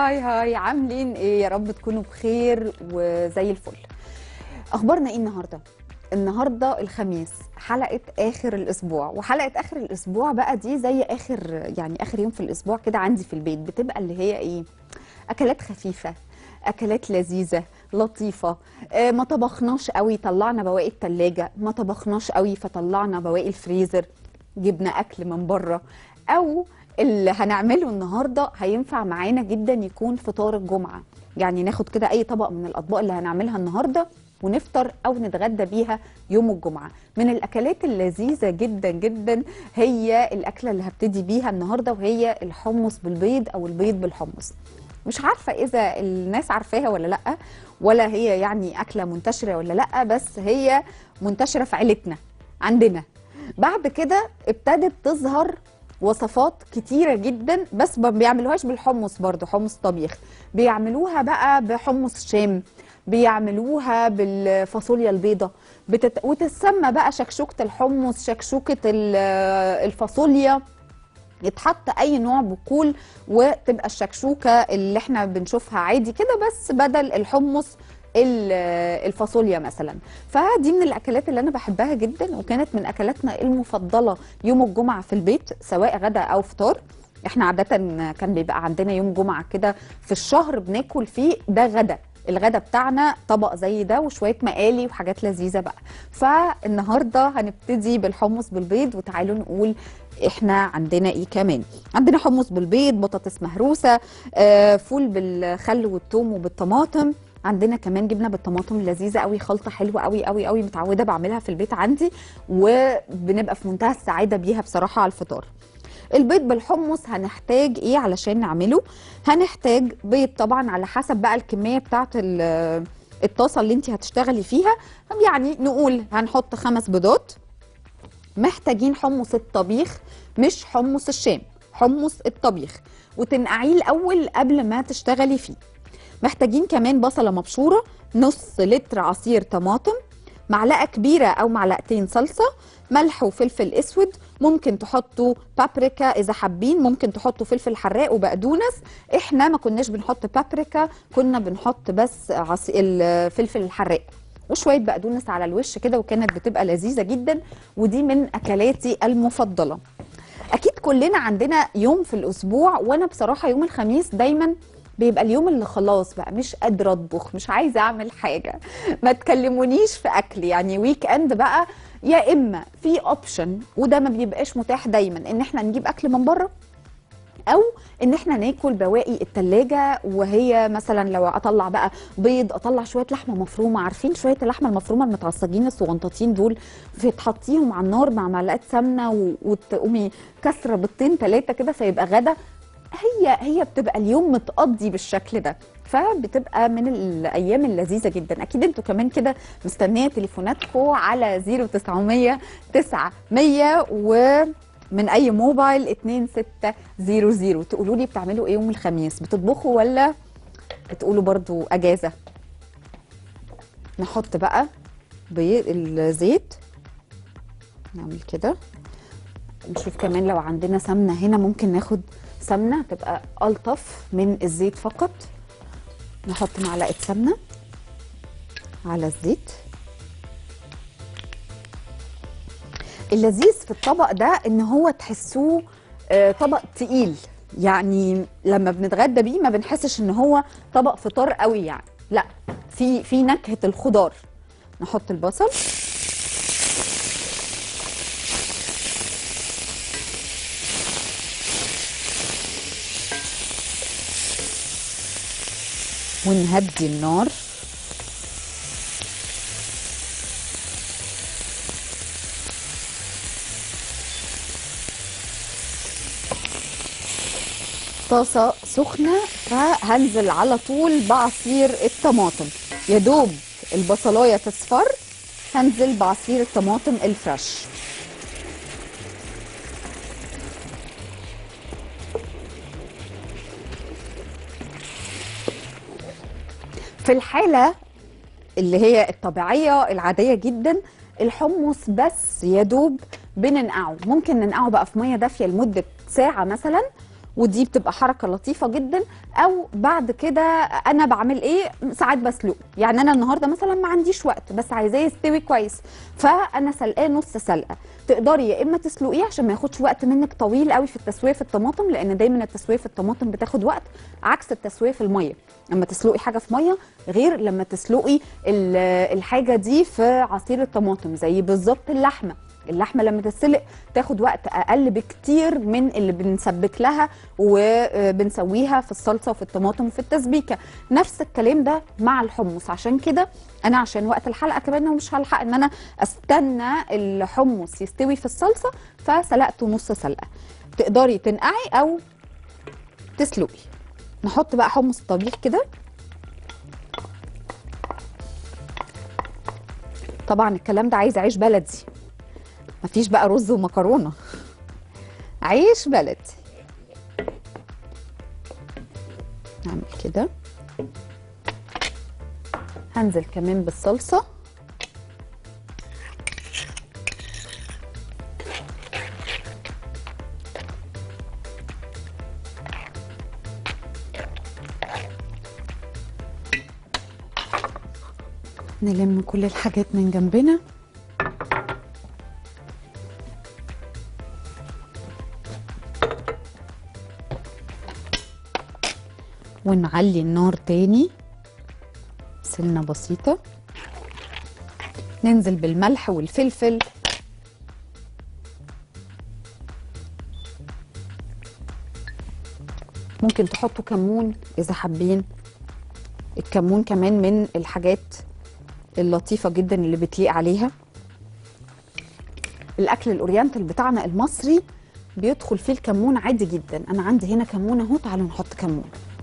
هاي هاي عاملين ايه يا رب تكونوا بخير وزي الفل اخبارنا ايه النهارده النهارده الخميس حلقه اخر الاسبوع وحلقه اخر الاسبوع بقى دي زي اخر يعني اخر يوم في الاسبوع كده عندي في البيت بتبقى اللي هي ايه اكلات خفيفه اكلات لذيذه لطيفه آه ما طبخناش قوي طلعنا بواقي التلاجة ما طبخناش قوي فطلعنا بواقي الفريزر جبنا اكل من بره او اللي هنعمله النهارده هينفع معانا جدا يكون فطار الجمعه يعني ناخد كده اي طبق من الاطباق اللي هنعملها النهارده ونفطر او نتغدى بيها يوم الجمعه من الاكلات اللذيذه جدا جدا هي الاكله اللي هبتدي بيها النهارده وهي الحمص بالبيض او البيض بالحمص مش عارفه اذا الناس عارفاها ولا لا ولا هي يعني اكله منتشره ولا لا بس هي منتشره في عيلتنا عندنا بعد كده ابتدت تظهر وصفات كتيره جدا بس ما بيعملوهاش بالحمص برضو حمص طبيخ بيعملوها بقى بحمص الشام بيعملوها بالفاصوليا البيضة بتت... وتسمى بقى شكشوكة الحمص شكشوكة ال- الفاصوليا يتحط اي نوع بقول وتبقى الشكشوكه اللي احنا بنشوفها عادي كده بس بدل الحمص ال- الفاصوليا مثلا فدي من الاكلات اللي انا بحبها جدا وكانت من اكلاتنا المفضله يوم الجمعه في البيت سواء غدا او فطار احنا عاده كان بيبقى عندنا يوم جمعه كده في الشهر بناكل فيه ده غدا الغدا بتاعنا طبق زي ده وشويه مقالي وحاجات لذيذه بقى فالنهارده هنبتدي بالحمص بالبيض وتعالوا نقول احنا عندنا ايه كمان عندنا حمص بالبيض بطاطس مهروسه آه، فول بالخل والثوم وبالطماطم عندنا كمان جبنه بالطماطم لذيذه قوي خلطه حلوه قوي قوي قوي متعوده بعملها في البيت عندي وبنبقى في منتهى السعاده بيها بصراحه على الفطار البيض بالحمص هنحتاج ايه علشان نعمله هنحتاج بيض طبعا على حسب بقى الكميه بتاعه ال- الطاسه اللي انت هتشتغلي فيها يعني نقول هنحط خمس بيضات محتاجين حمص الطبيخ مش حمص الشام حمص الطبيخ وتنقعيه الاول قبل ما تشتغلي فيه محتاجين كمان بصله مبشوره نص لتر عصير طماطم معلقه كبيره او معلقتين صلصه ملح وفلفل اسود ممكن تحطوا بابريكا اذا حابين ممكن تحطوا فلفل حراق وبقدونس احنا ما كناش بنحط بابريكا كنا بنحط بس عصي... الفلفل الحراق وشويه بقدونس على الوش كده وكانت بتبقى لذيذه جدا ودي من اكلاتي المفضله اكيد كلنا عندنا يوم في الاسبوع وانا بصراحه يوم الخميس دايما بيبقى اليوم اللي خلاص بقى مش قادره اطبخ مش عايزه اعمل حاجه ما تكلمونيش في اكل يعني ويك اند بقى يا اما في اوبشن وده ما بيبقاش متاح دايما ان احنا نجيب اكل من بره او ان احنا ناكل بواقي التلاجة وهي مثلا لو اطلع بقى بيض اطلع شويه لحمه مفرومه عارفين شويه اللحمه المفرومه المتعصجين الصغنطاطين دول فتحطيهم على النار مع معلقه سمنه و- وتقومي كسره بيضتين ثلاثه كده فيبقى غدا هي هي بتبقى اليوم متقضي بالشكل ده فبتبقى من الايام اللذيذه جدا اكيد انتوا كمان كده مستنيه تليفوناتكم على 0900 900 و من اي موبايل 2600 تقولوا لي بتعملوا ايه يوم الخميس بتطبخوا ولا بتقولوا برضو اجازه نحط بقى بي- الزيت نعمل كده نشوف كمان لو عندنا سمنه هنا ممكن ناخد سمنه تبقى الطف من الزيت فقط نحط معلقه سمنه على الزيت اللذيذ في الطبق ده ان هو تحسوه آه، طبق تقيل يعني لما بنتغدى بيه ما بنحسش ان هو طبق فطار قوي يعني لا في في نكهه الخضار نحط البصل ونهدي النار طاسة سخنة فهنزل على طول بعصير الطماطم يا دوب البصلاية تصفر هنزل بعصير الطماطم الفريش في الحالة اللي هي الطبيعية العادية جدا الحمص بس يا دوب بننقعه ممكن ننقعه بقى في مية دافية لمدة ساعة مثلا ودي بتبقى حركه لطيفه جدا او بعد كده انا بعمل ايه ساعات بسلق يعني انا النهارده مثلا ما عنديش وقت بس عايزاه يستوي كويس فانا سلقاه نص سلقه تقدري يا اما تسلقيه عشان ما ياخدش وقت منك طويل قوي في التسويه في الطماطم لان دايما التسويه في الطماطم بتاخد وقت عكس التسويه في الميه لما تسلقي حاجه في ميه غير لما تسلقي ال- الحاجه دي في عصير الطماطم زي بالظبط اللحمه اللحمه لما تتسلق تاخد وقت اقل بكتير من اللي بنسبك لها وبنسويها في الصلصه وفي الطماطم وفي التسبيكه نفس الكلام ده مع الحمص عشان كده انا عشان وقت الحلقه كمان مش هلحق ان انا استنى الحمص يستوي في الصلصه فسلقته نص سلقه تقدري تنقعي او تسلقي نحط بقى حمص طبيخ كده طبعا الكلام ده عايز عيش بلدي مفيش بقى رز ومكرونه عيش بلدي نعمل كده هنزل كمان بالصلصه نلم كل الحاجات من جنبنا ونعلي النار تاني سنة بسيطة ننزل بالملح والفلفل ممكن تحطوا كمون إذا حابين الكمون كمان من الحاجات اللطيفة جدا اللي بتليق عليها الأكل الأورينتال بتاعنا المصري بيدخل فيه الكمون عادي جدا أنا عندي هنا كمون أهو تعالوا نحط كمون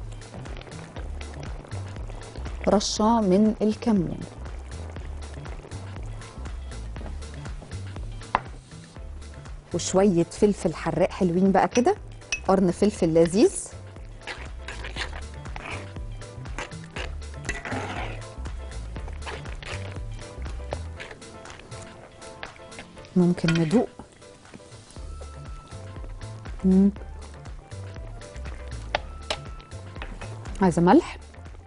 رشة من الكمون وشوية فلفل حراق حلوين بقى كده قرن فلفل لذيذ ممكن ندوق مم. عايزة ملح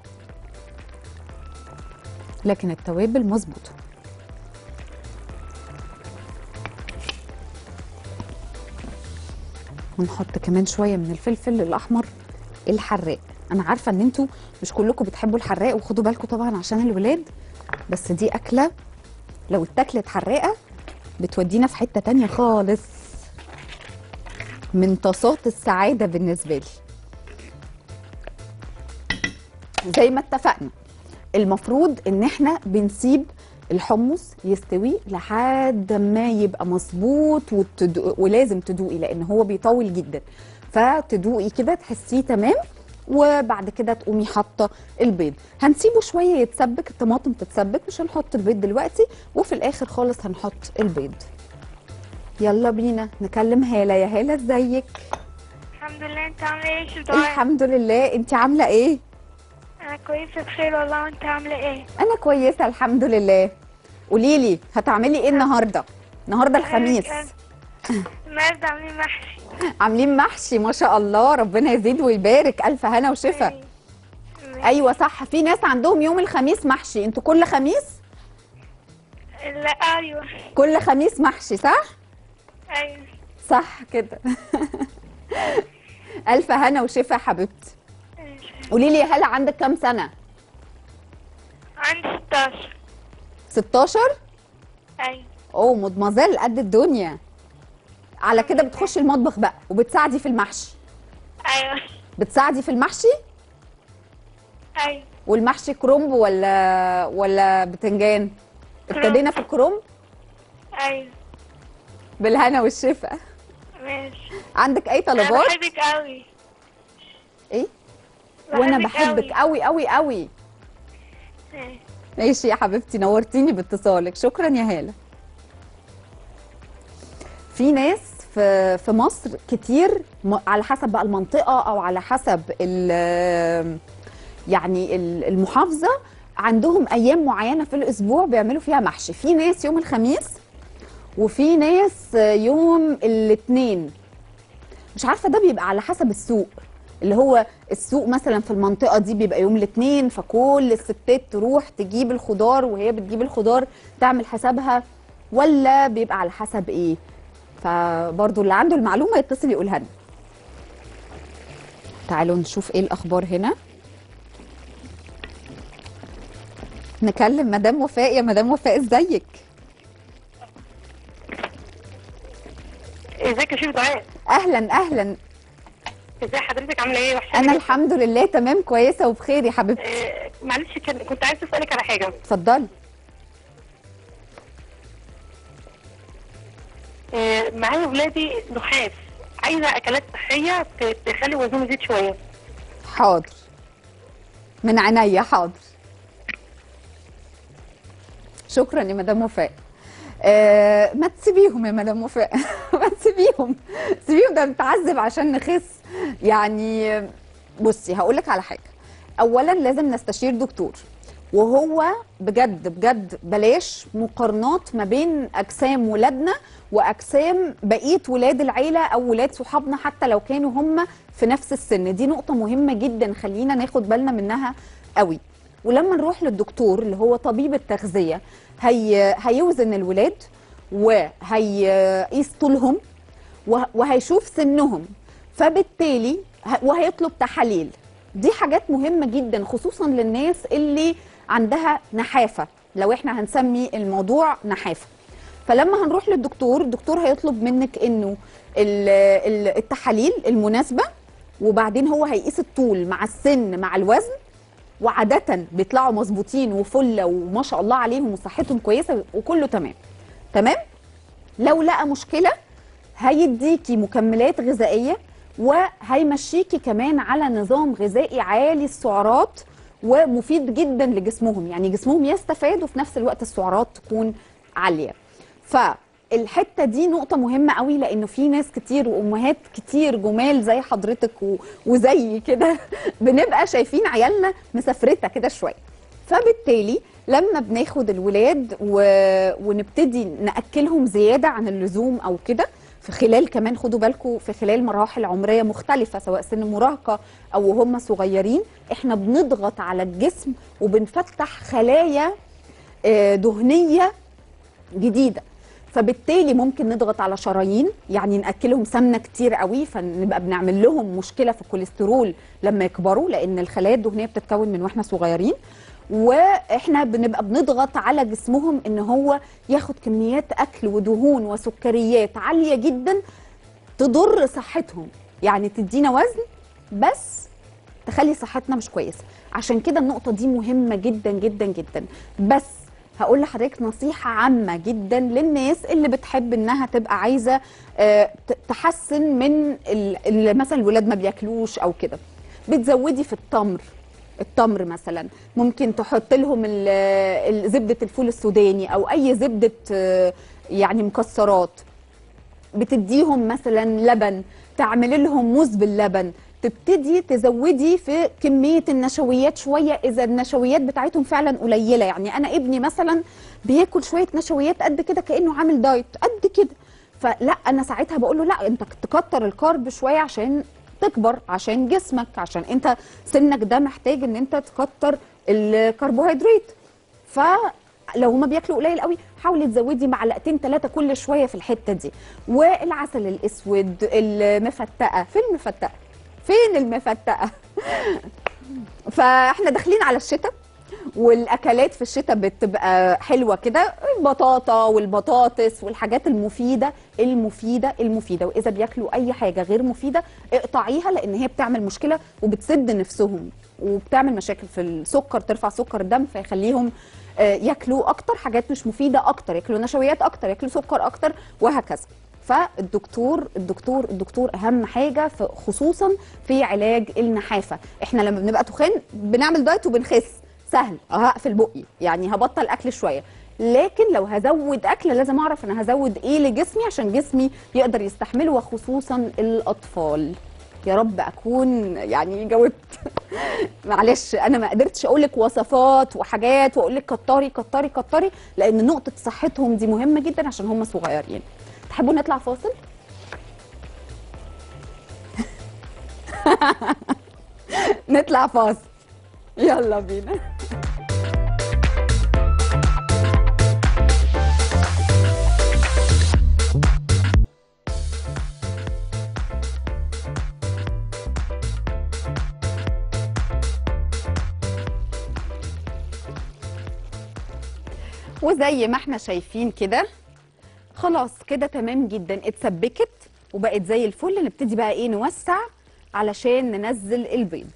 لكن التوابل مظبوطه ونحط كمان شويه من الفلفل الاحمر الحراق انا عارفه ان انتوا مش كلكم بتحبوا الحراق وخدوا بالكم طبعا عشان الولاد بس دي اكله لو اتاكلت حراقه بتودينا في حته تانية خالص من طاسات السعاده بالنسبه لي زي ما اتفقنا المفروض ان احنا بنسيب الحمص يستوي لحد ما يبقى مظبوط وتدو... ولازم تدوقي لان هو بيطول جدا فتدوقي كده تحسيه تمام وبعد كده تقومي حاطه البيض هنسيبه شويه يتسبك الطماطم تتسبك مش هنحط البيض دلوقتي وفي الاخر خالص هنحط البيض يلا بينا نكلم هاله يا هاله ازيك الحمد لله انت عامله ايه يا دعاء الحمد لله انت عامله ايه انا كويسه بخير والله وانت عامله ايه انا كويسه الحمد لله قولي لي هتعملي ايه النهارده النهارده الخميس النهارده عاملين محشي عاملين محشي ما شاء الله ربنا يزيد ويبارك الف هنا وشفا ايوه صح في ناس عندهم يوم الخميس محشي انتوا كل خميس لا ايوه كل خميس محشي صح ايوه صح كده الف هنا وشفا يا حبيبتي قولي لي يا هلا عندك كام سنه عندي 16 16 ايوه اوه مدمزيل قد الدنيا على كده بتخشي المطبخ بقى وبتساعدي في المحشي ايوه بتساعدي في المحشي ايوه والمحشي كرنب ولا ولا بتنجان كرنب. ابتدينا في الكرنب ايوه بالهنا والشفا ماشي عندك اي انا طلبات بحبك قوي ايه وانا بحبك قوي قوي قوي قوي ماشي يا حبيبتي نورتيني باتصالك شكرا يا هاله في ناس في في مصر كتير م- على حسب بقى المنطقه او على حسب ال- يعني ال- المحافظه عندهم ايام معينه في الاسبوع بيعملوا فيها محشي في ناس يوم الخميس وفي ناس يوم الاثنين مش عارفه ده بيبقى على حسب السوق اللي هو السوق مثلا في المنطقه دي بيبقى يوم الاثنين فكل الستات تروح تجيب الخضار وهي بتجيب الخضار تعمل حسابها ولا بيبقى على حسب ايه فبرضو اللي عنده المعلومه يتصل يقولها لنا تعالوا نشوف ايه الاخبار هنا نكلم مدام وفاء يا مدام وفاء ازيك ازيك يا شيخ دعاء اهلا اهلا ازي حضرتك عامله ايه وحشه انا الحمد لله تمام كويسه وبخير يا حبيبتي آه معلش كان كنت عايزه اسالك على حاجه اتفضلي آه معايا ولادي نحاس عايزه اكلات صحيه ت- تخلي وزنهم يزيد شويه حاضر من عينيا حاضر شكرا يا مدام وفاء آه ما تسيبيهم يا مدام وفاء ما تسيبيهم سيبيهم ده نتعذب عشان نخس يعني بصي هقول لك على حاجه اولا لازم نستشير دكتور وهو بجد بجد بلاش مقارنات ما بين اجسام ولادنا واجسام بقيه ولاد العيله او ولاد صحابنا حتى لو كانوا هم في نفس السن دي نقطه مهمه جدا خلينا ناخد بالنا منها قوي ولما نروح للدكتور اللي هو طبيب التغذيه هي هيوزن الولاد وهيقيس طولهم وه- وهيشوف سنهم فبالتالي ه- وهيطلب تحاليل دي حاجات مهمة جدا خصوصا للناس اللي عندها نحافة لو احنا هنسمي الموضوع نحافة فلما هنروح للدكتور الدكتور هيطلب منك انه ال- ال- التحاليل المناسبة وبعدين هو هيقيس الطول مع السن مع الوزن وعادة بيطلعوا مظبوطين وفلة وما شاء الله عليهم وصحتهم كويسة وكله تمام تمام لو لقى مشكلة هيديكي مكملات غذائية وهيمشيكي كمان على نظام غذائي عالي السعرات ومفيد جدا لجسمهم يعني جسمهم يستفاد وفي نفس الوقت السعرات تكون عالية فالحتة دي نقطة مهمة قوي لأنه في ناس كتير وأمهات كتير جمال زي حضرتك و- وزي كده بنبقى شايفين عيالنا مسافرتة كده شوية فبالتالي لما بناخد الولاد و... ونبتدي ناكلهم زياده عن اللزوم او كده في خلال كمان خدوا بالكم في خلال مراحل عمريه مختلفه سواء سن مراهقه او وهم صغيرين احنا بنضغط على الجسم وبنفتح خلايا آه، دهنيه جديده فبالتالي ممكن نضغط على شرايين يعني ناكلهم سمنه كتير قوي فنبقى بنعمل لهم مشكله في الكوليسترول لما يكبروا لان الخلايا الدهنيه بتتكون من واحنا صغيرين واحنا بنبقى بنضغط على جسمهم ان هو ياخد كميات اكل ودهون وسكريات عاليه جدا تضر صحتهم يعني تدينا وزن بس تخلي صحتنا مش كويسه عشان كده النقطه دي مهمه جدا جدا جدا بس هقول لحضرتك نصيحه عامه جدا للناس اللي بتحب انها تبقى عايزه آه، ت- تحسن من ال- اللي مثلا الولاد ما بياكلوش او كده بتزودي في التمر التمر مثلا ممكن تحط لهم ال- ال- زبده الفول السوداني او اي زبده آه، يعني مكسرات بتديهم مثلا لبن تعمل لهم موز باللبن تبتدي تزودي في كمية النشويات شوية إذا النشويات بتاعتهم فعلا قليلة يعني أنا ابني مثلا بياكل شوية نشويات قد كده كأنه عامل دايت قد كده فلا أنا ساعتها بقول له لا أنت تكتر الكارب شوية عشان تكبر عشان جسمك عشان أنت سنك ده محتاج إن أنت تكتر الكربوهيدرات فلو هما بياكلوا قليل قوي حاولي تزودي معلقتين ثلاثه كل شويه في الحته دي والعسل الاسود المفتقه فين المفتقه فين المفتقه فاحنا داخلين على الشتاء والاكلات في الشتاء بتبقى حلوه كده البطاطا والبطاطس والحاجات المفيده المفيده المفيده واذا بياكلوا اي حاجه غير مفيده اقطعيها لان هي بتعمل مشكله وبتسد نفسهم وبتعمل مشاكل في السكر ترفع سكر الدم فيخليهم آه، ياكلوا اكتر حاجات مش مفيده اكتر ياكلوا نشويات اكتر ياكلوا سكر اكتر وهكذا فالدكتور الدكتور الدكتور اهم حاجه في خصوصا في علاج النحافه احنا لما بنبقى تخان بنعمل دايت وبنخس سهل هقفل بقي يعني هبطل اكل شويه لكن لو هزود اكل لازم اعرف انا هزود ايه لجسمي عشان جسمي يقدر يستحمله وخصوصا الاطفال يا رب اكون يعني جاوبت معلش انا ما قدرتش اقول لك وصفات وحاجات واقول لك كتري كتري كتري لان نقطه صحتهم دي مهمه جدا عشان هم صغيرين تحبوا نطلع فاصل نطلع فاصل يلا بينا وزي ما احنا شايفين كده خلاص كده تمام جدا اتسبكت وبقت زي الفل نبتدي بقى ايه نوسع علشان ننزل البيض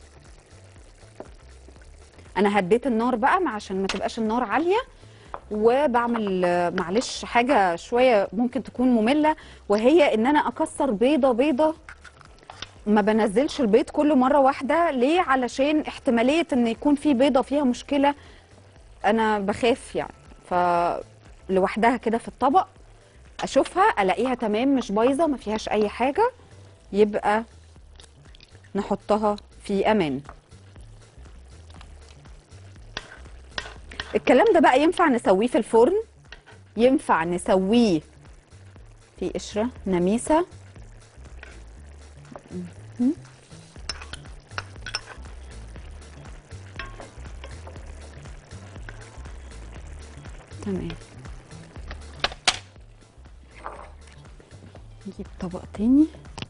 انا هديت النار بقى مع- عشان ما تبقاش النار عاليه وبعمل آه، معلش حاجه شويه ممكن تكون ممله وهي ان انا اكسر بيضه بيضه ما بنزلش البيض كله مره واحده ليه علشان احتماليه ان يكون في بيضه فيها مشكله انا بخاف يعني ف لوحدها كده في الطبق اشوفها الاقيها تمام مش بايظه ما فيهاش اي حاجه يبقى نحطها في امان الكلام ده بقى ينفع نسويه في الفرن ينفع نسويه في قشره نميسه مهم. تمام نجيب طبق تاني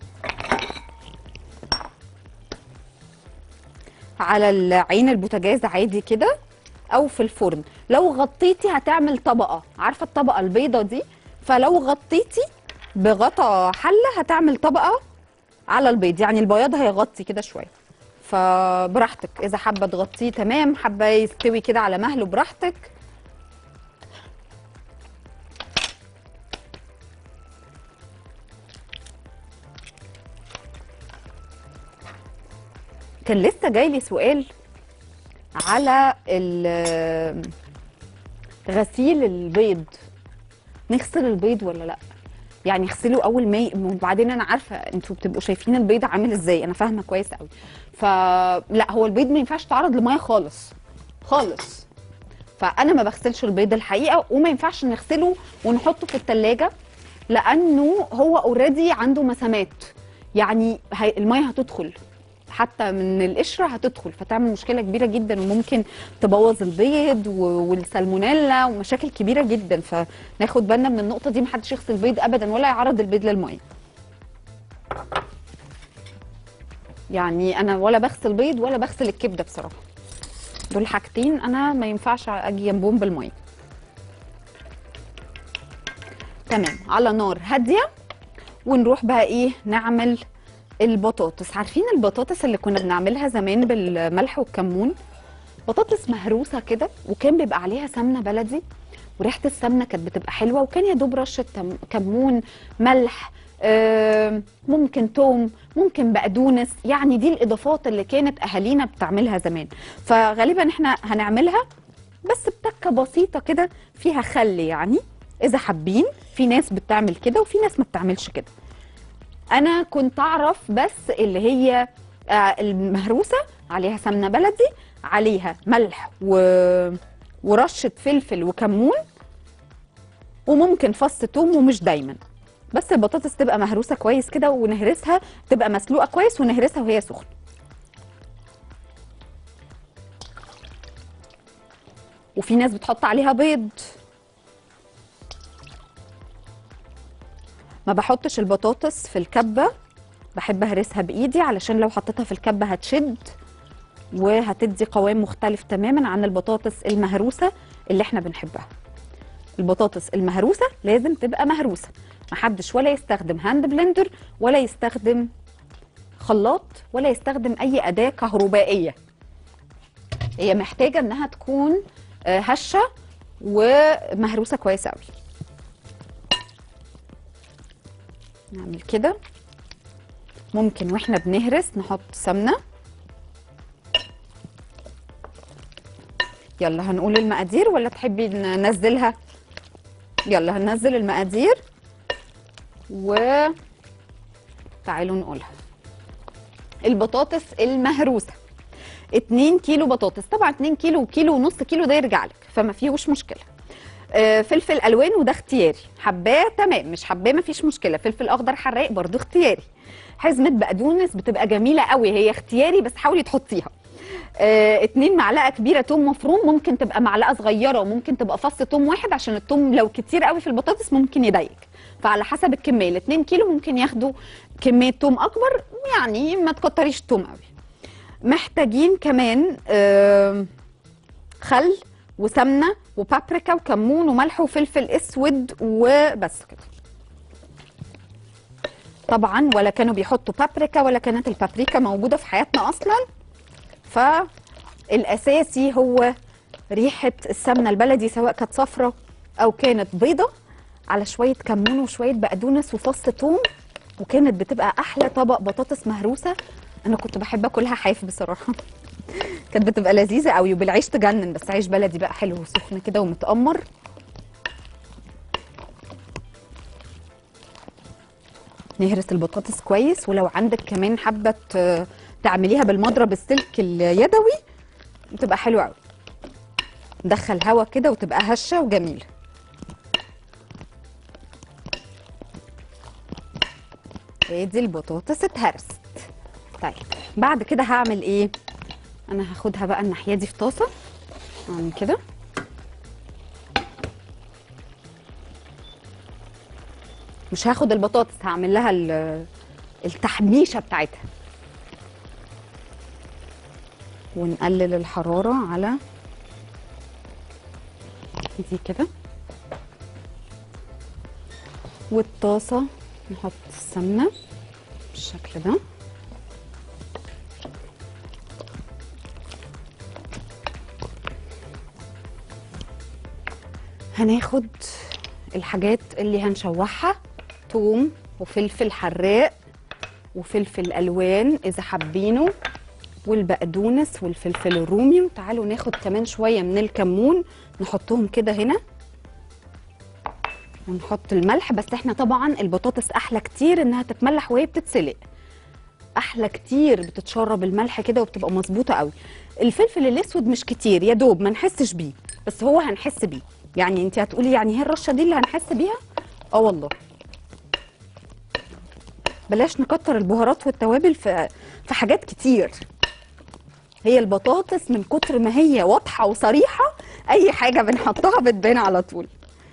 على العين البوتاجاز عادي كده او في الفرن لو غطيتي هتعمل طبقه عارفه الطبقه البيضه دي فلو غطيتي بغطا حله هتعمل طبقه على البيض يعني البياض هيغطي كده شويه فبراحتك اذا حابه تغطيه تمام حابه يستوي كده على مهله براحتك كان لسه جاي لي سؤال على ال- غسيل البيض نغسل البيض ولا لا يعني اغسله اول ما ي- وبعدين انا عارفه انتوا بتبقوا شايفين البيض عامل ازاي انا فاهمه كويس قوي فلا هو البيض ما ينفعش يتعرض لميه خالص خالص فانا ما بغسلش البيض الحقيقه وما ينفعش نغسله ونحطه في التلاجة لانه هو اوريدي عنده مسامات يعني هي الميه هتدخل حتى من القشره هتدخل فتعمل مشكله كبيره جدا وممكن تبوظ البيض و- والسالمونيلا ومشاكل كبيره جدا فناخد بالنا من النقطه دي محدش يغسل البيض ابدا ولا يعرض البيض للميه يعني انا ولا بغسل بيض ولا بغسل الكبده بصراحه دول حاجتين انا ما ينفعش اجي جنبهم بالميه تمام على نار هاديه ونروح بقى ايه نعمل البطاطس عارفين البطاطس اللي كنا بنعملها زمان بالملح والكمون بطاطس مهروسه كده وكان بيبقى عليها سمنه بلدي وريحه السمنه كانت بتبقى حلوه وكان يا دوب رشه تم- كمون ملح آه، ممكن توم ممكن بقدونس يعني دي الاضافات اللي كانت اهالينا بتعملها زمان فغالبا احنا هنعملها بس بتكه بسيطه كده فيها خل يعني اذا حابين في ناس بتعمل كده وفي ناس ما بتعملش كده انا كنت اعرف بس اللي هي آه، المهروسه عليها سمنه بلدي عليها ملح و... ورشه فلفل وكمون وممكن فص ثوم ومش دايما بس البطاطس تبقى مهروسه كويس كده ونهرسها تبقى مسلوقه كويس ونهرسها وهي سخنه وفي ناس بتحط عليها بيض ما بحطش البطاطس في الكبه بحب اهرسها بايدي علشان لو حطيتها في الكبه هتشد وهتدي قوام مختلف تماما عن البطاطس المهروسه اللي احنا بنحبها البطاطس المهروسه لازم تبقى مهروسه محدش ولا يستخدم هاند بلندر ولا يستخدم خلاط ولا يستخدم اي اداه كهربائيه هي محتاجه انها تكون آه، هشه ومهروسه كويس قوي نعمل كده ممكن واحنا بنهرس نحط سمنه يلا هنقول المقادير ولا تحبي ننزلها يلا هننزل المقادير و تعالوا نقولها البطاطس المهروسه 2 كيلو بطاطس طبعا 2 كيلو وكيلو ونص كيلو ده يرجع لك فما فيهوش مشكله آه، فلفل الوان وده اختياري حباه تمام مش حباه ما فيش مشكله فلفل اخضر حراق برضو اختياري حزمه بقدونس بتبقى جميله قوي هي اختياري بس حاولي تحطيها آه، اتنين معلقه كبيره توم مفروم ممكن تبقى معلقه صغيره وممكن تبقى فص توم واحد عشان التوم لو كتير قوي في البطاطس ممكن يضايقك فعلى حسب الكميه الاتنين كيلو ممكن ياخدوا كميه توم اكبر يعني ما تكتريش التوم قوي محتاجين كمان آم، خل وسمنه وبابريكا وكمون وملح وفلفل اسود وبس كده طبعا ولا كانوا بيحطوا بابريكا ولا كانت البابريكا موجوده في حياتنا اصلا فالاساسي هو ريحه السمنه البلدي سواء كانت صفرة او كانت بيضه على شويه كمون وشويه بقدونس وفص ثوم وكانت بتبقى احلى طبق بطاطس مهروسه انا كنت بحب اكلها حاف بصراحه كانت بتبقى لذيذه قوي وبالعيش تجنن بس عيش بلدي بقى حلو وسخن كده ومتأمر نهرس البطاطس كويس ولو عندك كمان حابه ت- تعمليها بالمضرب السلك اليدوي بتبقى حلوه قوي ندخل هوا كده وتبقى هشه وجميله ادي البطاطس اتهرست طيب بعد كده هعمل ايه انا هاخدها بقى الناحيه دي في طاسه اعمل كده مش هاخد البطاطس هعمل لها ال- التحميشه بتاعتها ونقلل الحراره على دي كده والطاسه نحط السمنه بالشكل ده هناخد الحاجات اللي هنشوحها توم وفلفل حراق وفلفل الوان اذا حابينه والبقدونس والفلفل الرومي وتعالوا ناخد كمان شويه من الكمون نحطهم كده هنا ونحط الملح بس احنا طبعا البطاطس احلى كتير انها تتملح وهي بتتسلق احلى كتير بتتشرب الملح كده وبتبقى مظبوطه قوي الفلفل الاسود مش كتير يا دوب ما نحسش بيه بس هو هنحس بيه يعني انت هتقولي يعني هي الرشه دي اللي هنحس بيها اه والله بلاش نكتر البهارات والتوابل في في حاجات كتير هي البطاطس من كتر ما هي واضحه وصريحه اي حاجه بنحطها بتبان على طول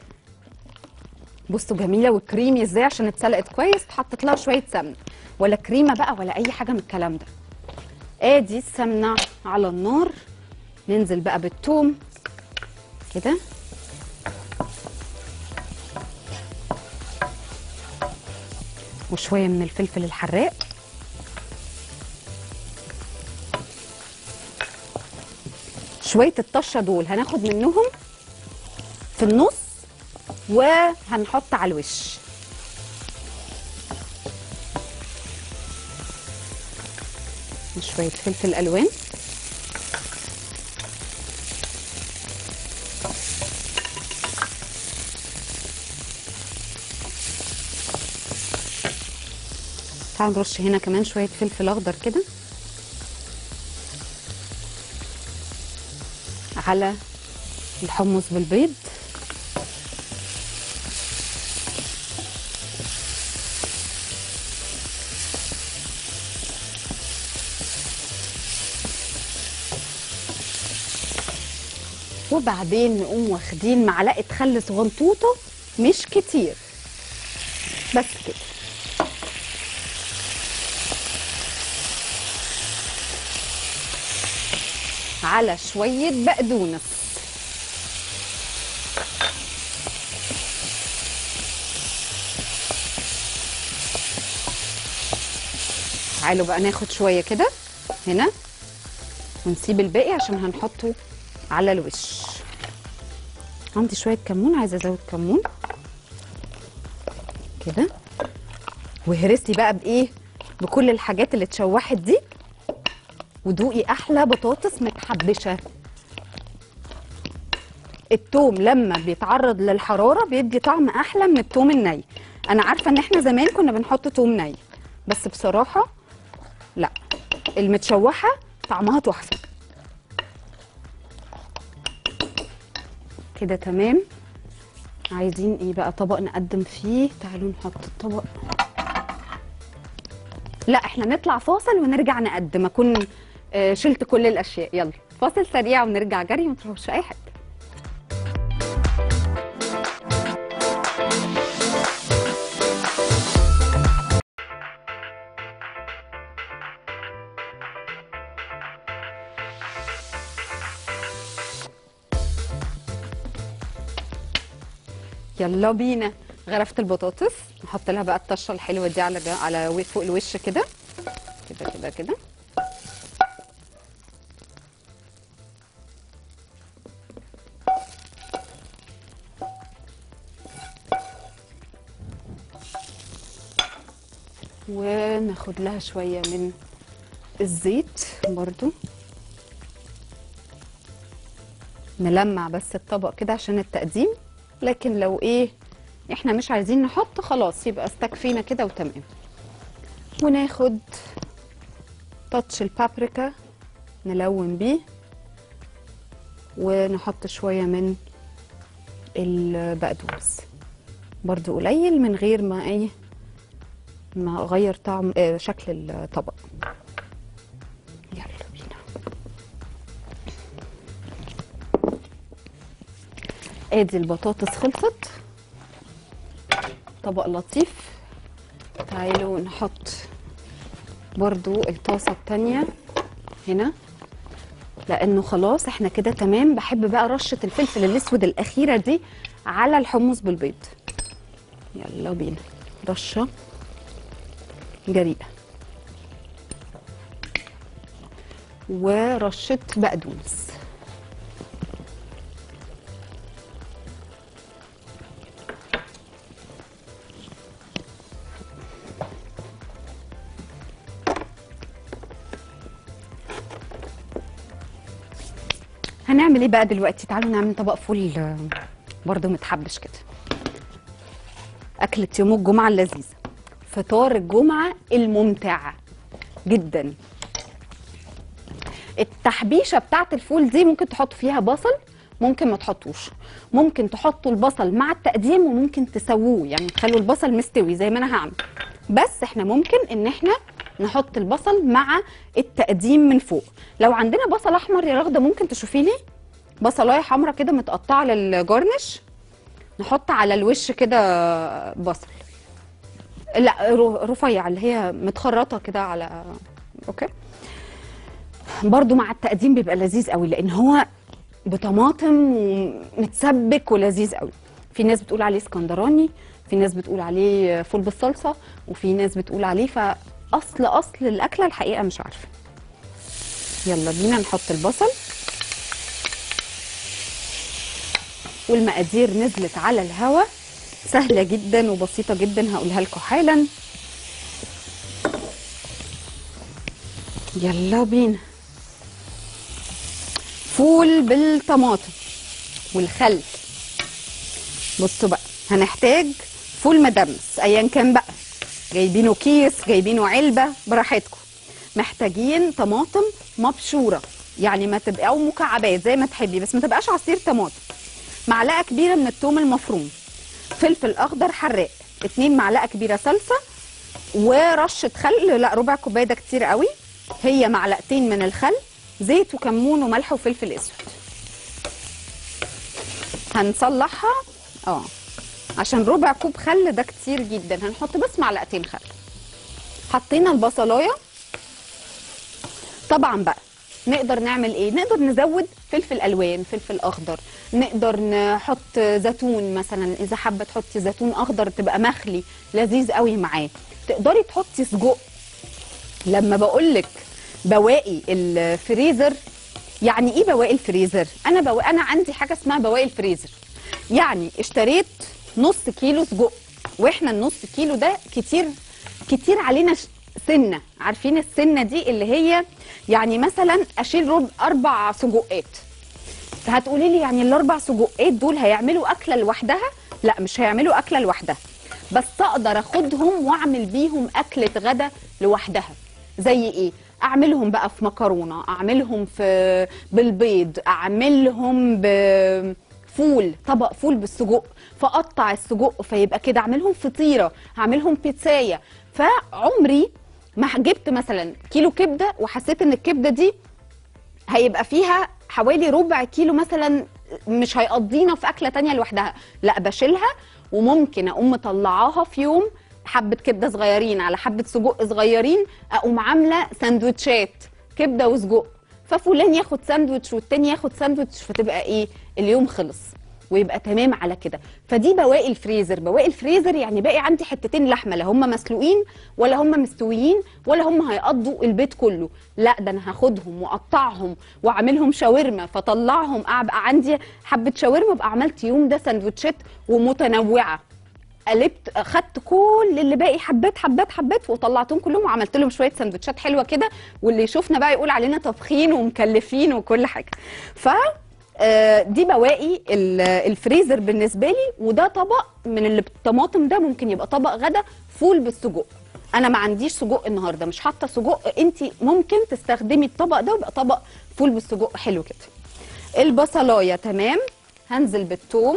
بصوا جميله وكريمي ازاي عشان اتسلقت كويس اتحطت لها شويه سمنه ولا كريمه بقى ولا اي حاجه من الكلام ده ادي السمنه على النار ننزل بقى بالثوم كده وشويه من الفلفل الحراق شويه الطشه دول هناخد منهم في النص وهنحط على الوش شويه فلفل الوان تعالوا نرش هنا كمان شويه فلفل اخضر كده على الحمص بالبيض وبعدين نقوم واخدين معلقه خل صغنطوطه مش كتير بس كده على شويه بقدونس تعالوا بقى ناخد شويه كده هنا ونسيب الباقي عشان هنحطه على الوش عندي شويه كمون عايزه ازود كمون كده وهرسي بقى بايه بكل الحاجات اللي اتشوحت دي ودوقي احلى بطاطس متحبشه التوم لما بيتعرض للحراره بيدي طعم احلى من التوم الني انا عارفه ان احنا زمان كنا بنحط توم ني بس بصراحه لا المتشوحه طعمها تحفه كده تمام عايزين ايه بقى طبق نقدم فيه تعالوا نحط الطبق لا احنا نطلع فاصل ونرجع نقدم اكون آه، شلت كل الاشياء يلا فاصل سريع ونرجع جري ما تروحوش في اي حته يلا بينا غرفت البطاطس نحط لها بقى الطشه الحلوه دي على جا- على و- فوق الوش كده كده كده كده وناخد لها شويه من الزيت برضو نلمع بس الطبق كده عشان التقديم لكن لو ايه احنا مش عايزين نحط خلاص يبقى استكفينا كده وتمام وناخد تاتش البابريكا نلون بيه ونحط شوية من البقدونس برضو قليل من غير ما ايه ما اغير طعم آه شكل الطبق يلا بينا ادي البطاطس خلصت طبق لطيف تعالوا نحط برضو الطاسة التانية هنا لانه خلاص احنا كده تمام بحب بقى رشة الفلفل الاسود الاخيرة دي على الحمص بالبيض يلا بينا رشة جريئة ورشة بقدونس هنعمل ايه بقى دلوقتي تعالوا نعمل طبق فول آه، برضه متحبش كده أكلة يوم الجمعة اللذيذة فطار الجمعة الممتع جدا التحبيشة بتاعت الفول دي ممكن تحط فيها بصل ممكن ما تحطوش ممكن تحطوا البصل مع التقديم وممكن تسووه يعني تخلوا البصل مستوي زي ما انا هعمل بس احنا ممكن ان احنا نحط البصل مع التقديم من فوق لو عندنا بصل احمر يا رغده ممكن تشوفي لي بصلايه حمراء كده متقطعه للجارنش نحط على الوش كده بصل لا رو- رفيع اللي هي متخرطه كده على اوكي برضو مع التقديم بيبقى لذيذ قوي لان هو بطماطم ومتسبك ولذيذ قوي في ناس بتقول عليه اسكندراني في ناس بتقول عليه فول بالصلصه وفي ناس بتقول عليه فاصل اصل الاكله الحقيقه مش عارفه يلا بينا نحط البصل والمقادير نزلت على الهوا سهله جدا وبسيطه جدا هقولها لكم حالا يلا بينا فول بالطماطم والخل بصوا بقى هنحتاج فول مدمس ايا كان بقى جايبينه كيس جايبينه علبه براحتكم محتاجين طماطم مبشوره يعني ما تبقى او مكعبات زي ما تحبي بس ما تبقاش عصير طماطم معلقه كبيره من الثوم المفروم فلفل اخضر حراق اتنين معلقه كبيره صلصه ورشه خل لا ربع كوبايه ده كتير قوي هي معلقتين من الخل زيت وكمون وملح وفلفل اسود هنصلحها اه عشان ربع كوب خل ده كتير جدا هنحط بس معلقتين خل حطينا البصلايه طبعا بقى نقدر نعمل ايه نقدر نزود فلفل الوان فلفل اخضر نقدر نحط زيتون مثلا اذا حابه تحطي زيتون اخضر تبقى مخلي لذيذ قوي معاه تقدري تحطي سجق لما بقول لك بواقي الفريزر يعني ايه بواقي الفريزر انا بو... انا عندي حاجه اسمها بواقي الفريزر يعني اشتريت نص كيلو سجق واحنا النص كيلو ده كتير كتير علينا ش- سنه عارفين السنه دي اللي هي يعني مثلا اشيل ربع اربع سجقات هتقولي لي يعني الاربع سجقات دول هيعملوا اكله لوحدها لا مش هيعملوا اكله لوحدها بس اقدر اخدهم واعمل بيهم اكله غدا لوحدها زي ايه اعملهم بقى في مكرونه اعملهم في بالبيض اعملهم بفول طبق فول بالسجق فاقطع السجق فيبقى كده اعملهم فطيره هعملهم بيتزايه فعمري ما جبت مثلا كيلو كبده وحسيت ان الكبده دي هيبقى فيها حوالي ربع كيلو مثلا مش هيقضينا في اكله تانية لوحدها لا بشيلها وممكن اقوم مطلعاها في يوم حبه كبده صغيرين على حبه سجق صغيرين اقوم عامله سندوتشات كبده وسجق ففلان ياخد ساندوتش والتاني ياخد ساندوتش فتبقى ايه اليوم خلص ويبقى تمام على كده فدي بواقي الفريزر بواقي الفريزر يعني باقي عندي حتتين لحمه لا هم مسلوقين ولا هم مستويين ولا هم هيقضوا البيت كله لا ده انا هاخدهم واقطعهم واعملهم شاورما فطلعهم ابقى عندي حبه شاورما ابقى عملت يوم ده سندوتشات ومتنوعه قلبت خدت كل اللي باقي حبات حبات حبات وطلعتهم كلهم وعملت لهم شويه سندوتشات حلوه كده واللي يشوفنا بقى يقول علينا طبخين ومكلفين وكل حاجه ف آه، دي بواقي ال- الفريزر بالنسبه لي وده طبق من اللي بالطماطم ده ممكن يبقى طبق غدا فول بالسجق انا ما عنديش سجق النهارده مش حاطه سجق انت ممكن تستخدمي الطبق ده ويبقى طبق فول بالسجق حلو كده البصلايه تمام هنزل بالثوم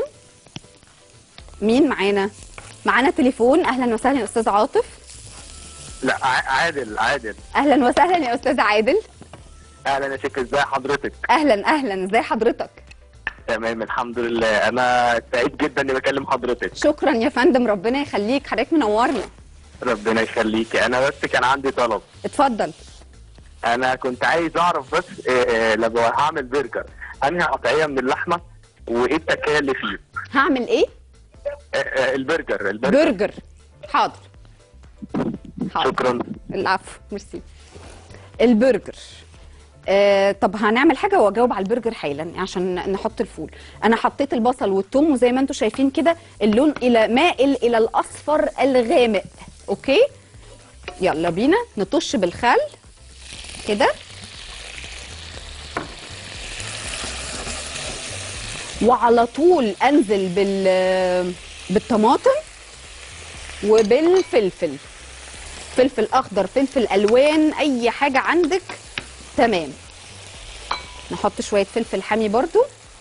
مين معانا معانا تليفون اهلا وسهلا يا استاذ عاطف لا ع- عادل عادل اهلا وسهلا يا استاذ عادل اهلا يا شيخ ازاي حضرتك اهلا اهلا ازي حضرتك تمام الحمد لله انا سعيد جدا اني بكلم حضرتك شكرا يا فندم ربنا يخليك حضرتك منورنا ربنا يخليكي انا بس كان عندي طلب اتفضل انا كنت عايز اعرف بس آه، آه، لما هعمل برجر انهي قطعيه من اللحمه وايه التكايه اللي فيه هعمل ايه آه، آه، البرجر البرجر برجر حاضر حاضر شكرا العفو ميرسي البرجر آه طب هنعمل حاجه واجاوب على البرجر حالا عشان نحط الفول انا حطيت البصل والثوم وزي ما انتم شايفين كده اللون الى مائل الى الاصفر الغامق اوكي يلا بينا نطش بالخل كده وعلى طول انزل بال بالطماطم وبالفلفل فلفل اخضر فلفل الوان اي حاجه عندك تمام نحط شويه فلفل حامي برضو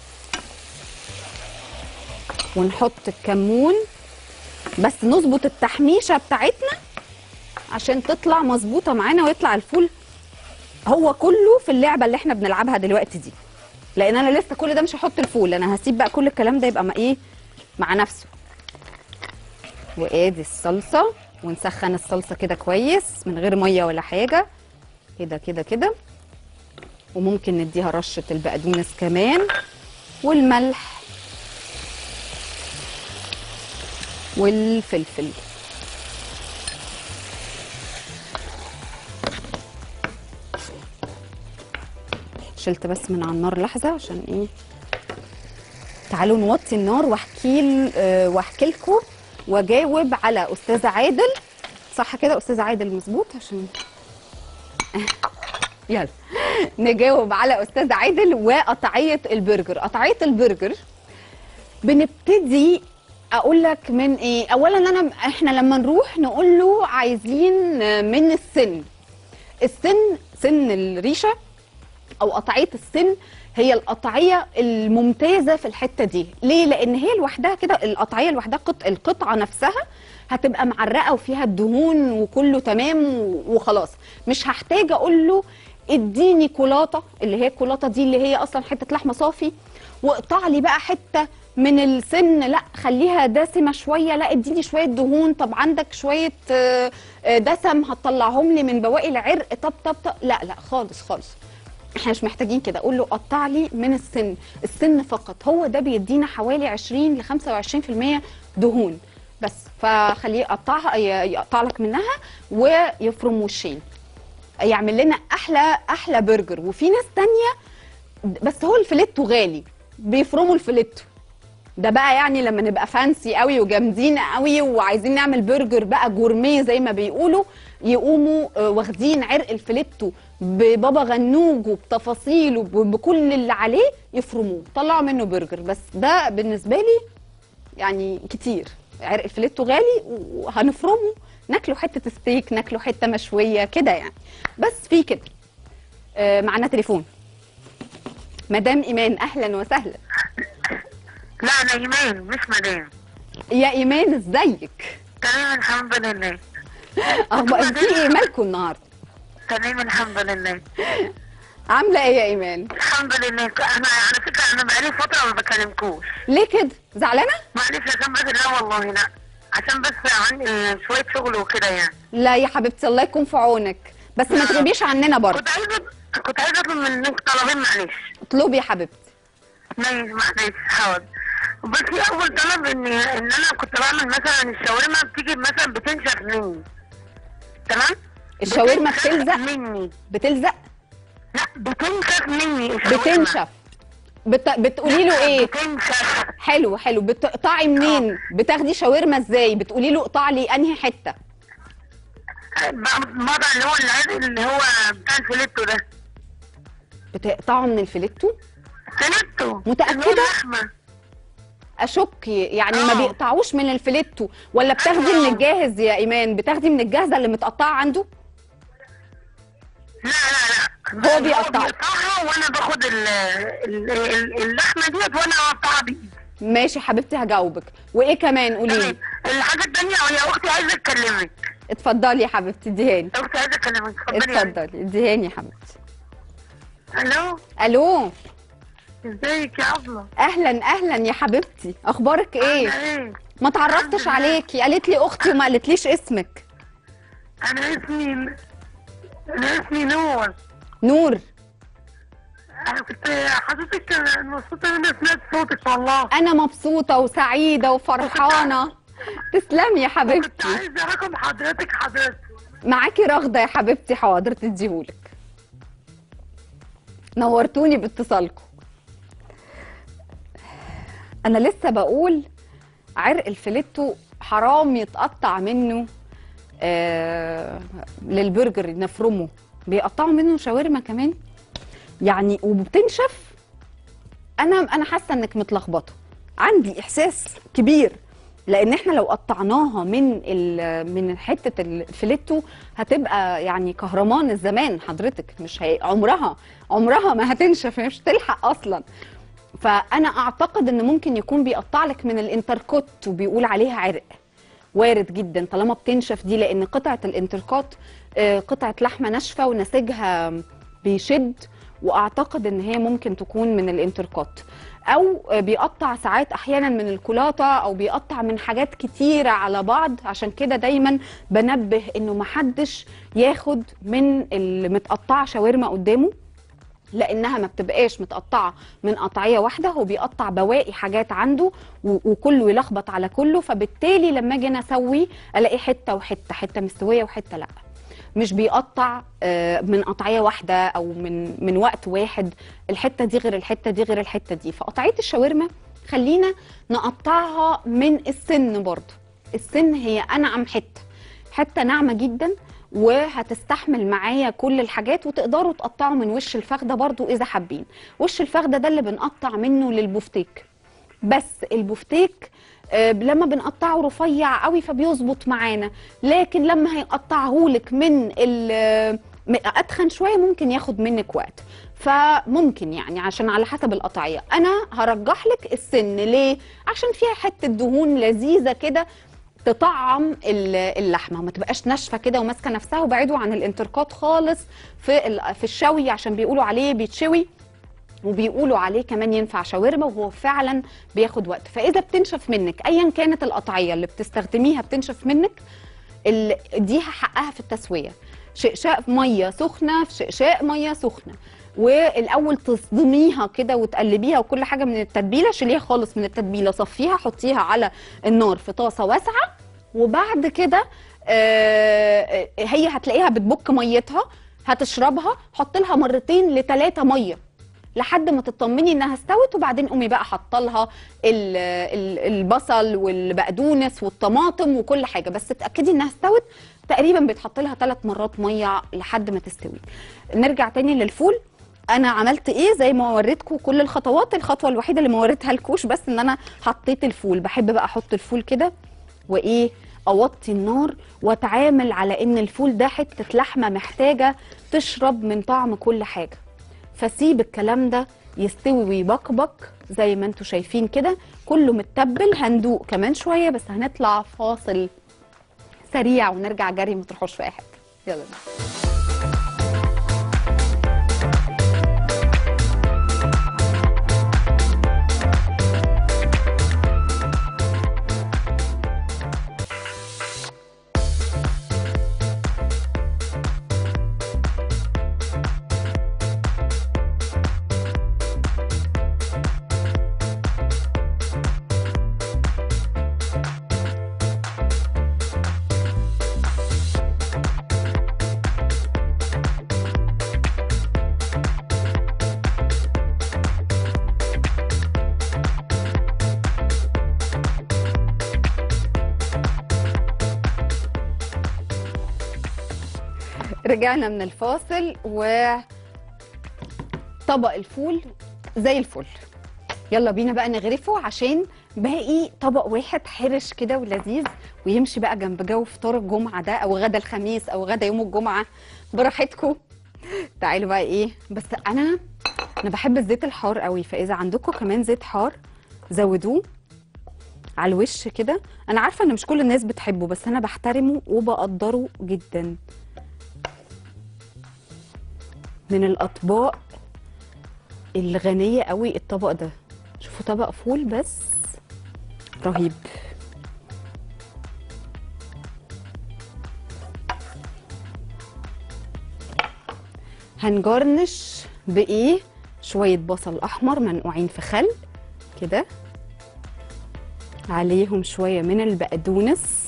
ونحط الكمون بس نظبط التحميشه بتاعتنا عشان تطلع مظبوطه معانا ويطلع الفول هو كله في اللعبه اللي احنا بنلعبها دلوقتي دي لان انا لسه كل ده مش هحط الفول انا هسيب بقى كل الكلام ده يبقى مع ايه مع نفسه وادي الصلصه ونسخن الصلصه كده كويس من غير ميه ولا حاجه كده كده كده وممكن نديها رشه البقدونس كمان والملح والفلفل شلت بس من على النار لحظه عشان ايه تعالوا نوطي النار واحكي آه، واحكي لكم واجاوب على استاذ عادل صح كده استاذ عادل مظبوط عشان يلا نجاوب على استاذ عادل وقطعيه البرجر قطعيه البرجر بنبتدي اقول لك من ايه اولا انا احنا لما نروح نقول له عايزين من السن السن سن الريشه او قطعيه السن هي القطعيه الممتازه في الحته دي ليه لان هي لوحدها كده القطعيه لوحدها قط... القطعه نفسها هتبقى معرقه وفيها الدهون وكله تمام و- وخلاص مش هحتاج اقول له اديني كولاطه اللي هي الكولاطه دي اللي هي اصلا حته لحمه صافي واقطع لي بقى حته من السن لا خليها دسمه شويه لا اديني شويه دهون طب عندك شويه آه، آه، دسم هتطلعهم لي من بواقي العرق طب طب طب لا لا خالص خالص احنا مش محتاجين كده اقول له قطع لي من السن السن فقط هو ده بيدينا حوالي 20 ل 25% دهون بس فخليه يقطعها ي- يقطع لك منها ويفرم وشين يعمل لنا احلى احلى برجر وفي ناس تانية بس هو الفليتو غالي بيفرموا الفليتو ده بقى يعني لما نبقى فانسي قوي وجامدين قوي وعايزين نعمل برجر بقى جورميه زي ما بيقولوا يقوموا آه، واخدين عرق الفليتو ببابا غنوج وبتفاصيله وب- بكل اللي عليه يفرموه طلعوا منه برجر بس ده بالنسبه لي يعني كتير عرق الفليتو غالي وهنفرمه ناكله حته ستيك ناكله حته مشويه كده يعني بس في كده آه، معانا تليفون مدام ايمان اهلا وسهلا لا انا ايمان مش مدام يا ايمان ازيك تمام الحمد لله اخبار في ايه مالكم النهارده تمام الحمد لله عامله ايه يا ايمان الحمد لله انا على فكره انا بقالي فتره ما بكلمكوش ليه كده زعلانه معلش عشان بس لا والله لا عشان بس عندي شويه شغل وكده يعني لا يا حبيبتي الله يكون في عونك بس ما لا. تغيبيش عننا برضه كنت عايزه كنت عايزه اطلب منك طلبين معلش اطلبي يا حبيبتي ماشي معلش حاضر بس في اول طلب ان ان انا كنت بعمل مثلا الشاورما بتيجي مثلا بتنشف مني تمام الشاورما بتنشف بتلزق مني بتلزق لا بتنشف مني الشاورما بتنشف بت... بتقولي له ايه بتنشف حلو حلو بتقطعي منين بتاخدي شاورما ازاي بتقولي له اقطع لي انهي حته بضع اللي هو العرق اللي هو بتاع الفليتو ده بتقطعه من الفليتو فليتو متأكدة؟ اللي هو اللحمة اشك يعني ما آه. بيقطعوش من الفليتو ولا بتاخدي أيوة. من الجاهز يا ايمان بتاخدي من الجاهزه اللي متقطعه عنده لا لا لا هو بيقطعها. بيقطعها وانا باخد ال- ال- ال- اللحمه ديت وانا اقطعها بايدي ماشي حبيبتي هجاوبك وايه كمان قولي تمام لي الحاجه الثانيه يا اختي عايزه اكلمك اتفضلي يا حبيبتي اديهاني اختي عايزه اكلمك اتفضلي يا بنتي. اتفضلي اديهاني يا حبيبتي الو الو ازيك يا ابله اهلا اهلا يا حبيبتي اخبارك ايه عاملة ايه ما تعرفتش الحمد لله. عليكي قالت لي اختي وما قالتليش اسمك انا اسمي انا اسمي نور نور انا كنت حضرتك مبسوطه ان انا سمعت صوتك والله انا مبسوطه وسعيده وفرحانه تسلمي يا كنت حبيبتي عايزه رقم حضرتك حضرتك معاكي رغده يا حبيبتي حاضر تديهولك نورتوني باتصالكم انا لسه بقول عرق الفليتو حرام يتقطع منه آه للبرجر نفرمه بيقطعوا منه شاورما كمان يعني وبتنشف انا انا حاسه انك متلخبطه عندي احساس كبير لان احنا لو قطعناها من ال- من حته الفليتو هتبقى يعني كهرمان الزمان حضرتك مش هي عمرها عمرها ما هتنشف مش تلحق اصلا فانا اعتقد ان ممكن يكون بيقطع لك من الانتركوت وبيقول عليها عرق وارد جدا طالما بتنشف دي لان قطعه الانتركوت آه، قطعه لحمه ناشفه ونسيجها بيشد واعتقد ان هي ممكن تكون من الانتركوت او آه، بيقطع ساعات احيانا من الكولاطه او بيقطع من حاجات كتيره على بعض عشان كده دايما بنبه انه محدش ياخد من المتقطعه شاورما قدامه لانها ما بتبقاش متقطعه من قطعيه واحده هو بيقطع بواقي حاجات عنده و- وكله يلخبط على كله فبالتالي لما اجي انا اسوي الاقي حته وحته حته مستويه وحته لا مش بيقطع آه، من قطعيه واحده او من من وقت واحد الحته دي غير الحته دي غير الحته دي فقطعيه الشاورما خلينا نقطعها من السن برضه السن هي انعم حته حته ناعمه جدا وهتستحمل معايا كل الحاجات وتقدروا تقطعوا من وش الفخده برضو اذا حابين وش الفخده ده اللي بنقطع منه للبفتيك بس البفتيك آه، لما بنقطعه رفيع قوي فبيظبط معانا لكن لما هيقطعهولك من ال- م- اتخن شويه ممكن ياخد منك وقت فممكن يعني عشان على حسب القطعيه انا هرجح لك السن ليه عشان فيها حته دهون لذيذه كده تطعم ال- اللحمه ما تبقاش ناشفه كده وماسكه نفسها وبعدوا عن الانتركوت خالص في ال- في الشوي عشان بيقولوا عليه بيتشوي وبيقولوا عليه كمان ينفع شاورما وهو فعلا بياخد وقت فاذا بتنشف منك ايا كانت القطعيه اللي بتستخدميها بتنشف منك ال- دي حقها في التسويه شقشاق في ميه سخنه في شقشاق ميه سخنه والاول تصدميها كده وتقلبيها وكل حاجه من التتبيله شيليها خالص من التتبيله صفيها حطيها على النار في طاسه واسعه وبعد كده آه، هي هتلاقيها بتبك ميتها هتشربها حط لها مرتين لثلاثه ميه لحد ما تطمني انها استوت وبعدين قومي بقى حاطه لها ال- ال- البصل والبقدونس والطماطم وكل حاجه بس اتاكدي انها استوت تقريبا بيتحط لها ثلاث مرات ميه لحد ما تستوي نرجع تاني للفول انا عملت ايه زي ما وريتكم كل الخطوات الخطوه الوحيده اللي ما وريتها لكوش بس ان انا حطيت الفول بحب بقى احط الفول كده وايه اوطي النار واتعامل على ان الفول ده حته لحمه محتاجه تشرب من طعم كل حاجه فسيب الكلام ده يستوي ويبقبق زي ما انتوا شايفين كده كله متبل هندوق كمان شويه بس هنطلع فاصل سريع ونرجع جري ما تروحوش في اي حته يلا بينا. رجعنا من الفاصل و طبق الفول زي الفل يلا بينا بقى نغرفه عشان باقي طبق واحد حرش كده ولذيذ ويمشي بقى جنب جو فطار الجمعه ده او غدا الخميس او غدا يوم الجمعه براحتكم تعالوا بقى ايه بس انا انا بحب الزيت الحار قوي فاذا عندكم كمان زيت حار زودوه على الوش كده انا عارفه ان مش كل الناس بتحبه بس انا بحترمه وبقدره جدا من الاطباق الغنيه قوي الطبق ده شوفوا طبق فول بس رهيب هنجرنش بايه شويه بصل احمر منقوعين في خل كده عليهم شويه من البقدونس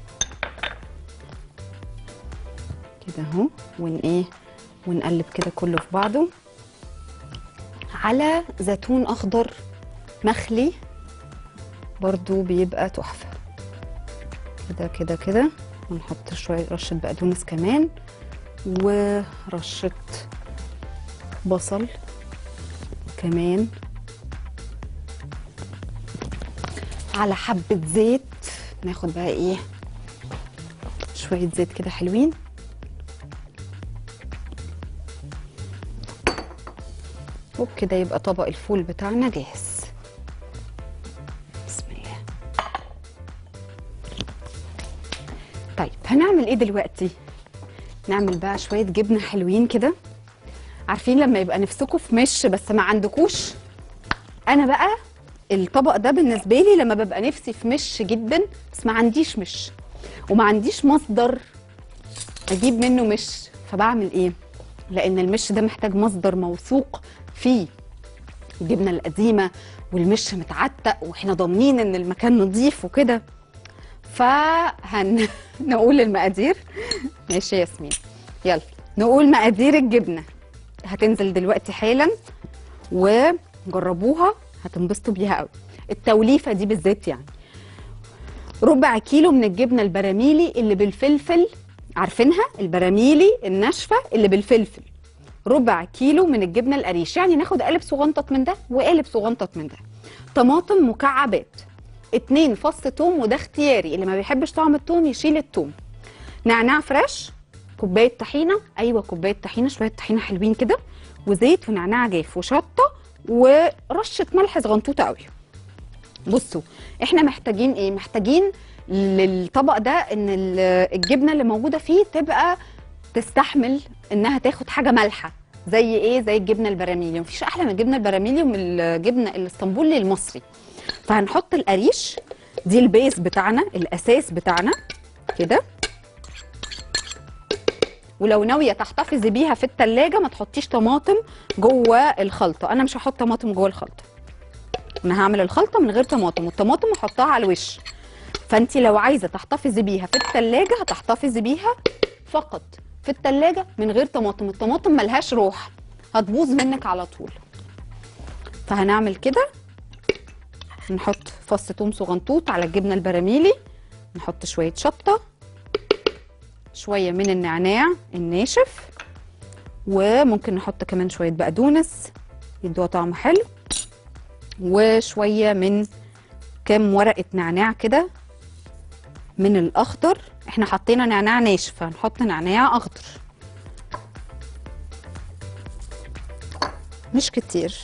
كده اهو ون ايه ونقلب كده كله في بعضه على زيتون اخضر مخلي برضو بيبقى تحفه كده كده كده ونحط شويه رشه بقدونس كمان ورشه بصل كمان على حبه زيت ناخد بقى ايه شويه زيت كده حلوين وبكده يبقى طبق الفول بتاعنا جاهز بسم الله طيب هنعمل ايه دلوقتي نعمل بقى شويه جبنه حلوين كده عارفين لما يبقى نفسكم في مش بس ما عندكوش انا بقى الطبق ده بالنسبه لي لما ببقى نفسي في مش جدا بس ما عنديش مش وما عنديش مصدر اجيب منه مش فبعمل ايه لان المش ده محتاج مصدر موثوق فيه الجبنه القديمه والمش متعتق واحنا ضامنين ان المكان نظيف وكده فهن نقول المقادير ماشي يا ياسمين يلا نقول مقادير الجبنه هتنزل دلوقتي حالا وجربوها هتنبسطوا بيها قوي التوليفه دي بالذات يعني ربع كيلو من الجبنه البراميلي اللي بالفلفل عارفينها البراميلي الناشفه اللي بالفلفل ربع كيلو من الجبنه القريش يعني ناخد قالب صغنطط من ده وقالب صغنطط من ده طماطم مكعبات اتنين فص توم وده اختياري اللي ما بيحبش طعم التوم يشيل التوم نعناع فريش كوبايه طحينه ايوه كوبايه طحينه شويه طحينه حلوين كده وزيت ونعناع جاف وشطه ورشه ملح صغنطوطه قوي بصوا احنا محتاجين ايه محتاجين للطبق ده ان ال- الجبنه اللي موجوده فيه تبقى تستحمل انها تاخد حاجه مالحه زي ايه زي الجبنه البراميلي مفيش احلى من الجبنه البراميلي ومن الجبنه الاسطنبولي المصري فهنحط القريش دي البيز بتاعنا الاساس بتاعنا كده ولو ناويه تحتفظي بيها في التلاجة ما تحطيش طماطم جوه الخلطه انا مش هحط طماطم جوه الخلطه انا هعمل الخلطه من غير طماطم والطماطم هحطها على الوش فانت لو عايزه تحتفظي بيها في التلاجة هتحتفظي بيها فقط في التلاجة من غير طماطم الطماطم ملهاش روح هتبوظ منك على طول فهنعمل كده نحط فص توم صغنطوط على الجبنه البراميلي نحط شويه شطه شويه من النعناع الناشف وممكن نحط كمان شويه بقدونس يدوها طعم حلو وشويه من كام ورقه نعناع كده من الاخضر احنا حطينا نعناع ناشف فهنحط نعناع اخضر مش كتير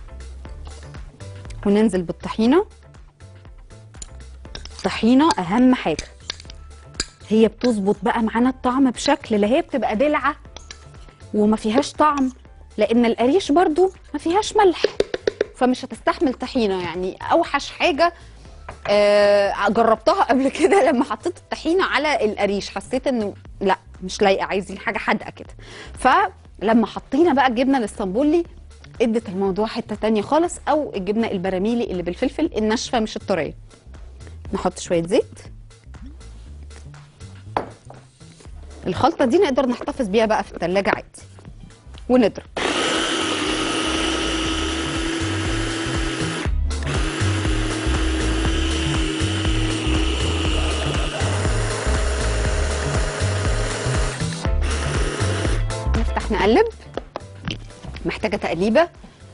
وننزل بالطحينه الطحينه اهم حاجه هي بتظبط بقى معانا الطعم بشكل لا هي بتبقى دلعه وما فيهاش طعم لان القريش برضو ما فيهاش ملح فمش هتستحمل طحينه يعني اوحش حاجه آه جربتها قبل كده لما حطيت الطحينه على القريش حسيت انه لا مش لايقه عايزين حاجه حادقه كده فلما حطينا بقى الجبنه الاسطنبولي ادت الموضوع حته تانية خالص او الجبنه البراميلي اللي بالفلفل الناشفه مش الطريه نحط شويه زيت الخلطه دي نقدر نحتفظ بيها بقى في التلاجة عادي ونضرب نفتح نقلب محتاجه تقليبه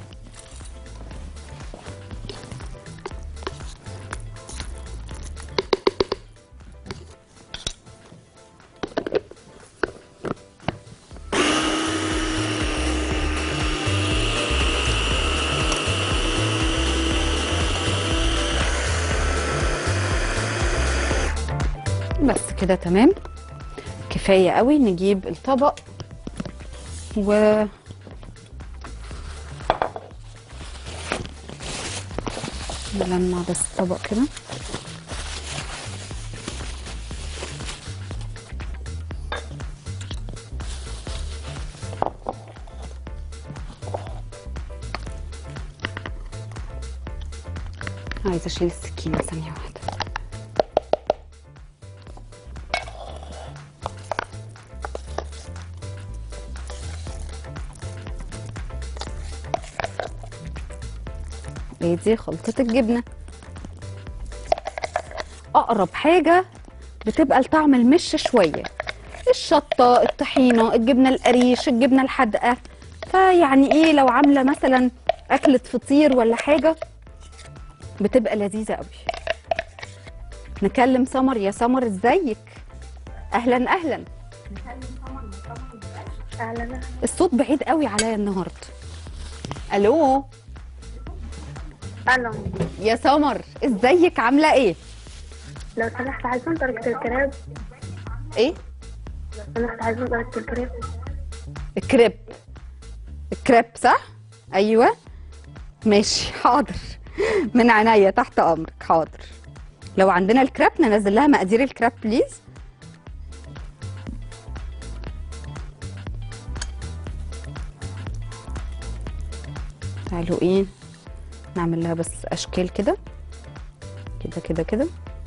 بس كده تمام كفايه قوي نجيب الطبق و نلمع بس الطبق كده عايزه اشيل السكينه ثانيه واحده ايه دي خلطة الجبنة أقرب حاجة بتبقى لطعم المش شوية الشطة الطحينة الجبنة القريش الجبنة الحادقة فيعني ايه لو عاملة مثلا أكلة فطير ولا حاجة بتبقى لذيذة قوي نكلم سمر يا سمر ازيك اهلا اهلا اهلا الصوت بعيد قوي عليا النهارده الو الو يا سمر ازيك عامله ايه لو سمحت عايزين درجة الكراب ايه لو سمحت عايزين درجة الكراب الكريب الكريب صح ايوه ماشي حاضر من عينيا تحت امرك حاضر لو عندنا الكريب ننزل لها مقادير الكريب بليز تعالوا ايه نعمل لها بس اشكال كده كده كده كده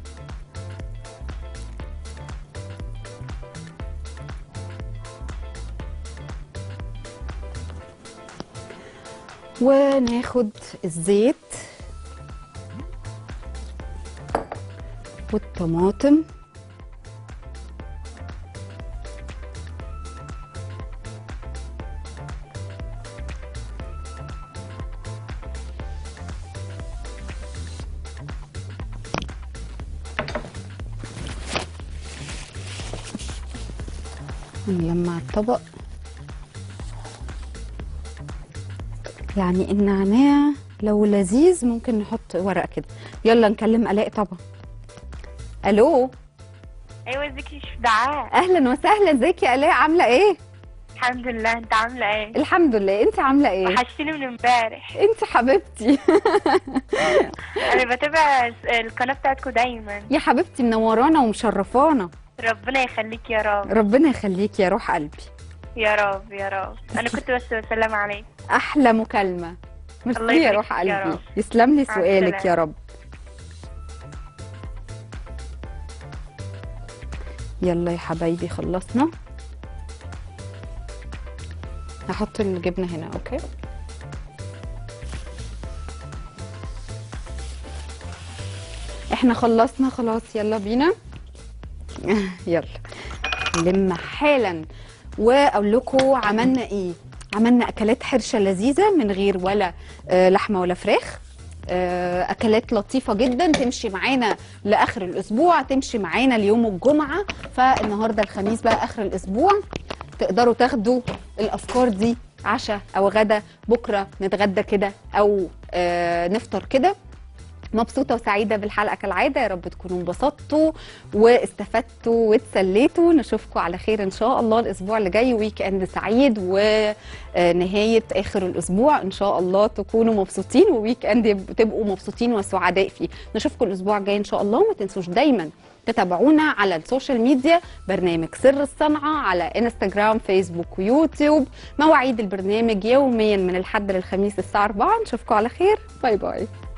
وناخد الزيت والطماطم نلمع الطبق يعني النعناع لو لذيذ ممكن نحط ورق كده يلا نكلم الاء طبعا الو ايوه ازيك يا دعاء اهلا وسهلا ازيك يا الاء عامله ايه الحمد لله انت عامله ايه الحمد لله انت عامله ايه وحشتيني من امبارح انت حبيبتي انا بتابع القناه بتاعتكم دايما يا حبيبتي منورانا ومشرفانا ربنا يخليك يا رب ربنا يخليك يا روح قلبي يا رب يا رب انا كنت بس بسلم عليك احلى مكالمه الله ميرسي يا يبارك روح فيك يا قلبي رب. يسلم لي مع سؤالك يا السلامة. رب يلا يا حبايبي خلصنا هحط الجبنه هنا اوكي احنا خلصنا خلاص يلا بينا يلا نلم حالا واقول لكم عملنا ايه عملنا اكلات حرشه لذيذه من غير ولا آه، لحمه ولا فراخ آه، اكلات لطيفه جدا تمشي معانا لاخر الاسبوع تمشي معانا ليوم الجمعه فالنهارده الخميس بقى اخر الاسبوع تقدروا تاخدوا الافكار دي عشاء او غدا بكره نتغدى كده او آه، نفطر كده مبسوطة وسعيدة بالحلقة كالعادة يا رب تكونوا انبسطتوا واستفدتوا واتسليتوا نشوفكم على خير إن شاء الله الأسبوع اللي جاي ويك إند سعيد ونهاية آخر الأسبوع إن شاء الله تكونوا مبسوطين وويك إند تبقوا مبسوطين وسعداء فيه نشوفكم الأسبوع الجاي إن شاء الله وما تنسوش دايما تتابعونا على السوشيال ميديا برنامج سر الصنعة على انستجرام فيسبوك ويوتيوب مواعيد البرنامج يوميا من الحد للخميس الساعة 4 نشوفكم على خير باي باي